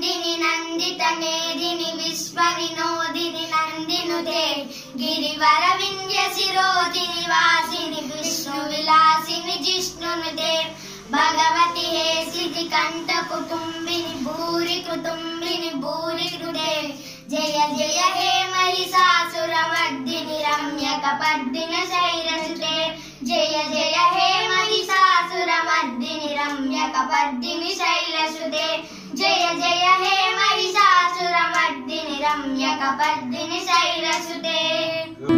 నందిని నందిత మేదిని విశ్వ వినోదిని నందినుతే గిరివర వింధ్య శిరోజిని వాసిని విష్ణు విలాసిని జిష్ణునుతే భగవతి హే సిద్ధి కంఠ కుటుంబిని భూరి కుటుంబిని భూరి కృతే జయ జయ హే మహిషాసురమర్దిని రమ్యక పద్దిన శైరసుతే జయ జయ హే మహిషాసురమర్దిని రమ్యక పద్దిని శైలసుతే జయ జయ హే మహిషాసురమర్దిని రమ్యక పద్దిని శైలసుతే